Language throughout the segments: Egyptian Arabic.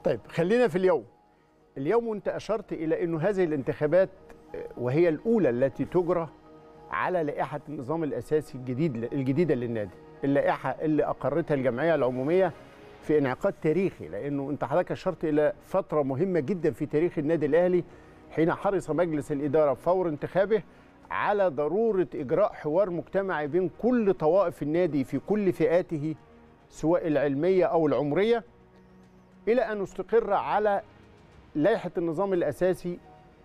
طيب خلينا في اليوم اليوم وانت اشرت الى انه هذه الانتخابات وهي الاولى التي تجرى على لائحه النظام الاساسي الجديد الجديده للنادي اللائحه اللي اقرتها الجمعيه العموميه في انعقاد تاريخي لانه انت حضرتك اشرت الى فتره مهمه جدا في تاريخ النادي الاهلي حين حرص مجلس الاداره فور انتخابه على ضروره اجراء حوار مجتمعي بين كل طوائف النادي في كل فئاته سواء العلميه او العمريه الى ان نستقر على لائحه النظام الاساسي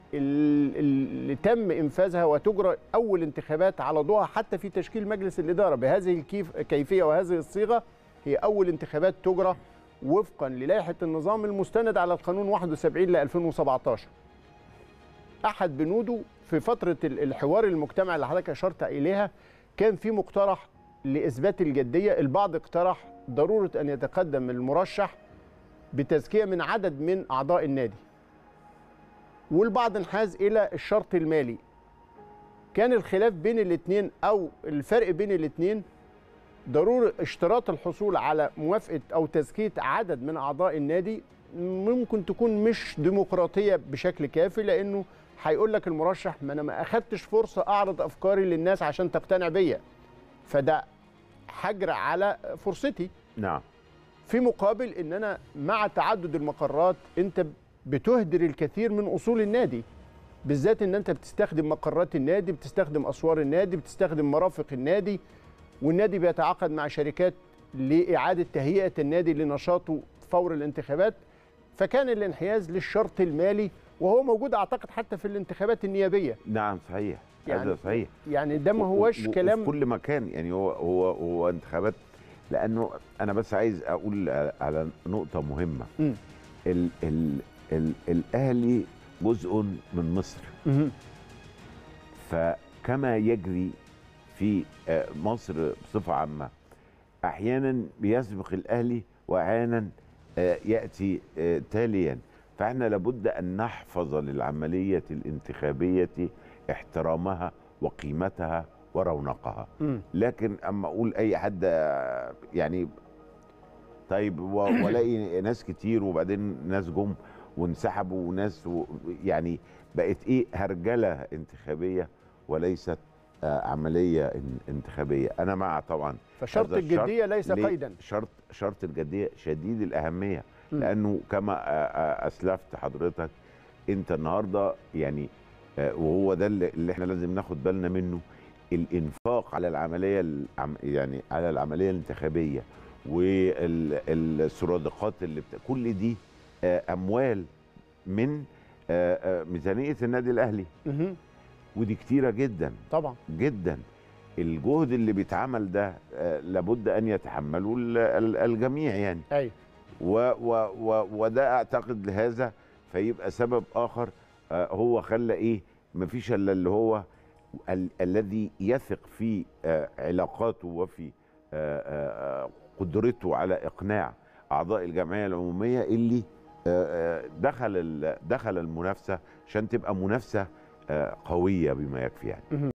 اللي تم انفاذها وتجرى اول انتخابات على ضوءها حتى في تشكيل مجلس الاداره بهذه الكيفيه وهذه الصيغه هي اول انتخابات تجرى وفقا للائحه النظام المستند على القانون 71 ل 2017 احد بنوده في فتره الحوار المجتمعي اللي حضرتك اشرت اليها كان في مقترح لاثبات الجديه البعض اقترح ضروره ان يتقدم المرشح بتزكيه من عدد من اعضاء النادي والبعض انحاز الى الشرط المالي كان الخلاف بين الاثنين او الفرق بين الاثنين ضروره اشتراط الحصول على موافقه او تزكيه عدد من اعضاء النادي ممكن تكون مش ديمقراطيه بشكل كافي لانه هيقول لك المرشح ما انا ما اخدتش فرصه اعرض افكاري للناس عشان تقتنع بيا فده حجر على فرصتي نعم في مقابل ان انا مع تعدد المقرات انت بتهدر الكثير من اصول النادي بالذات ان انت بتستخدم مقرات النادي بتستخدم اسوار النادي بتستخدم مرافق النادي والنادي بيتعاقد مع شركات لاعاده تهيئه النادي لنشاطه فور الانتخابات فكان الانحياز للشرط المالي وهو موجود اعتقد حتى في الانتخابات النيابيه نعم صحيح يعني هذا صحيح يعني ده ما هوش و- و- كلام في كل مكان يعني هو هو هو انتخابات لانه انا بس عايز اقول على نقطه مهمه مم. ال ال ال الاهلي جزء من مصر مهم. فكما يجري في آه، مصر بصفه عامه احيانا بيسبق الاهلي واحيانا آه، ياتي آه، تاليا فاحنا لابد ان نحفظ للعمليه الانتخابيه احترامها وقيمتها ورونقها مم. لكن اما اقول اي حد آه، يعني طيب و- والاقي ناس كتير وبعدين ناس جم وانسحبوا وناس و يعني بقت ايه هرجله انتخابيه وليست آه، عمليه ان- انتخابيه انا مع طبعا فشرط هذا الشرط الجديه ليس ليه؟ قيدا شرط شرط الجديه شديد الاهميه مم. لانه كما آه، آه، اسلفت حضرتك انت النهارده يعني آه، وهو ده اللي اللي احنا لازم ناخد بالنا منه الانفاق على العمليه العم يعني على العمليه الانتخابيه والسرادقات اللي بت... كل دي آه، اموال من آه، آه، ميزانيه النادي الاهلي مهم. ودي كتيره جدا طبعا جدا الجهد اللي بيتعمل ده آه، لابد ان يتحمله ال- ال- الجميع يعني ايوه و و و وده اعتقد لهذا فيبقى سبب اخر آه، هو خلى ايه مفيش الا اللي هو ال الذي يثق في آه، علاقاته وفي آه، آه، آه، قدرته على اقناع اعضاء الجمعيه العموميه اللي آه، آه، دخل ال- دخل المنافسه عشان تبقى منافسه آه، قويه بما يكفي يعني